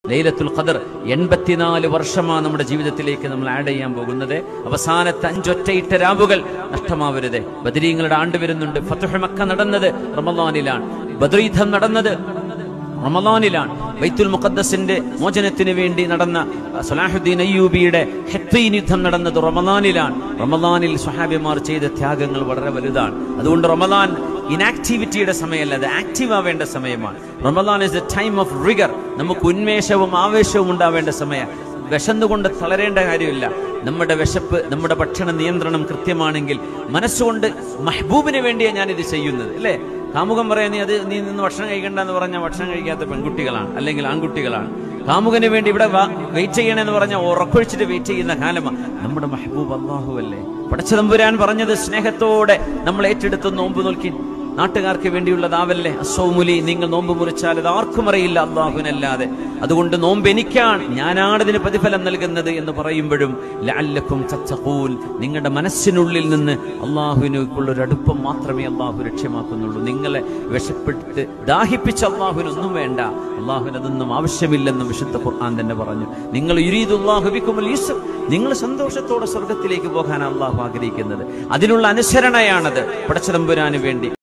ലൈലത്തുൽ ഖദർ എൺപത്തിനാല് വർഷമാണ് നമ്മുടെ ജീവിതത്തിലേക്ക് നമ്മൾ ആഡ് ചെയ്യാൻ പോകുന്നത് അവസാനത്തെ അഞ്ചൊറ്റയിട്ട രാവുകൾ നഷ്ടമാവരുത് ബദരീങ്ങളുടെ ആണ്ട് വരുന്നുണ്ട് ഫത്തുഹ് മക്ക നടന്നത് റമദാനിലാണ് ബദ്രീദ്ധം നടന്നത് റമദാനിലാണ് ബൈത്തുൽ മുഖദ്ദസിന്റെ മോചനത്തിന് വേണ്ടി നടന്ന സലാഹുദ്ദീൻ അയ്യൂബിയുടെ ഹെത്തീൻ യുദ്ധം നടന്നത് റമദാനിലാണ് റമദാനിൽ സ്വഹാബിമാർ ചെയ്ത ത്യാഗങ്ങൾ വളരെ വലുതാണ് അതുകൊണ്ട് റമദാൻ ഇനാക്ടിവിറ്റിയുടെ സമയമല്ല അത് ആക്റ്റീവ് ആവേണ്ട സമയമാണ് Ramadan is a time of rigour നമുക്ക് ഉന്മേഷവും ആവേശവും ഉണ്ടാവേണ്ട സമയം വിശന്നുകൊണ്ട് തളരേണ്ട കാര്യമില്ല നമ്മുടെ വിശപ്പ് നമ്മുടെ ഭക്ഷണ നിയന്ത്രണം കൃത്യമാണെങ്കിൽ മനസ്സുകൊണ്ട് മഹബൂബിന് വേണ്ടിയാണ് ഞാനിത് ചെയ്യുന്നത് അല്ലേ കാമുകൻ പറയാൻ നീ അത് നീ നിന്ന് ഭക്ഷണം കഴിക്കണ്ട എന്ന് പറഞ്ഞാൽ ഭക്ഷണം കഴിക്കാത്ത പെൺകുട്ടികളാണ് അല്ലെങ്കിൽ ആൺകുട്ടികളാണ് കാമുകന് വേണ്ടി ഇവിടെ വെയിറ്റ് ചെയ്യണമെന്ന് പറഞ്ഞാൽ ഉറക്കൊഴിച്ചിട്ട് വെയിറ്റ് ചെയ്യുന്ന കാലമാണ് നമ്മുടെ മഹബൂബ് അള്ളാഹു അല്ലേ പടച്ചതമ്പുരാൻ പറഞ്ഞത് സ്നേഹത്തോടെ നമ്മൾ ഏറ്റെടുത്ത് നോമ്പ് നോക്കി നാട്ടുകാർക്ക് വേണ്ടിയുള്ളതാവല്ലേ അസൗമുലി നിങ്ങൾ നോമ്പ് മുറിച്ചാൽ അത് ആർക്കും അറിയില്ല അള്ളാഹുവിനല്ലാതെ അതുകൊണ്ട് നോമ്പ് എനിക്കാണ് ഞാനാണ് ഇതിന് പ്രതിഫലം നൽകുന്നത് എന്ന് പറയുമ്പോഴും ലഅല്ലക്കും തത്തഖൂൻ നിങ്ങളുടെ മനസ്സിനുള്ളിൽ നിന്ന് അള്ളാഹുവിനുള്ള ഒരു അടുപ്പം മാത്രമേ അള്ളാഹു ലക്ഷ്യമാക്കുന്നുള്ളൂ നിങ്ങളെ വിശപ്പെട്ട് ദാഹിപ്പിച്ച അള്ളാഹുവിനൊന്നും വേണ്ട അള്ളാഹുവിന് അതൊന്നും ആവശ്യമില്ലെന്നും വിശുദ്ധ ഖുർആൻ തന്നെ പറഞ്ഞു നിങ്ങൾ യുരീദുല്ലാഹുബിക്കുമുൽ യൂസഫ് നിങ്ങൾ സന്തോഷത്തോടെ സ്വർഗത്തിലേക്ക് പോകാൻ അള്ളാഹു ആഗ്രഹിക്കുന്നത് അതിനുള്ള അനുസരണയാണത് പടച്ചതമ്പുരാന് വേണ്ടി